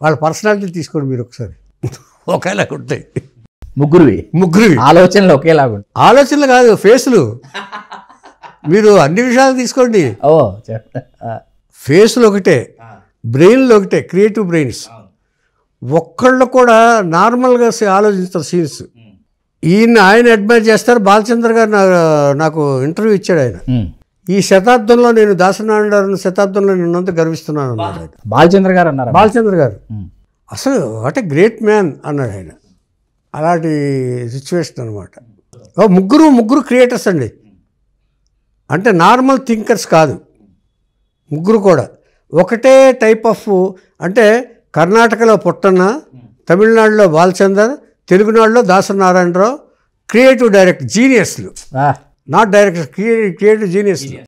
వాళ్ళ పర్సనాలిటీ తీసుకోండి మీరు ఒకసారి ఒకేలా ఉంటాయి ముగ్గురువి ముగ్గురు ఆలోచనలు ఒకేలాగా ఉంటాయి ఆలోచనలు కాదు ఫేసులు మీరు అన్ని విషయాలు తీసుకోండి ఓ చెప్ప ఆ, ఫేసులు ఒకటే బ్రెయిన్లు ఒకటే క్రియేటివ్ బ్రెయిన్స్ ఒక్కళ్ళు కూడా నార్మల్గా సే- ఆలోచిస్తారు సీన్స్ ఈయన ఆయన అడ్మైర్ చేస్తారు బాలచంద్ర గారు నా- నాకు ఇంటర్వ్యూ ఇచ్చాడు ఆయన ఉమ్. ఈ శతాబ్దంలో నేను దాసనారాయణ శతాబ్దంలో నిన్నంత గర్విస్తున్నాను అన్నాడు ఆయన బాలచంద్ర గారు అన్నారు బాలచంద్ర గారు అసలు వాట్ ఏ గ్రేట్ మ్యాన్ అన్నాడు ఆయన అలాంటి సిచ్యువేషన్ అనమాట ఓ ముగ్గురు ముగ్గురు క్రియేటర్స్ అండి అంటే నార్మల్ థింకర్స్ కాదు ముగ్గురు కూడా ఒకటే టైప్ ఆఫ్ అంటే కర్ణాటకలో పుట్టన్న తమిళనాడులో బాలచందర్ తెలుగునాడులో దాసనారాయణరావు క్రియేటివ్ డైరెక్ట్ జీనియస్లు నాట్ డైరెక్టర్ క్రియేటివ్ జీనియస్లు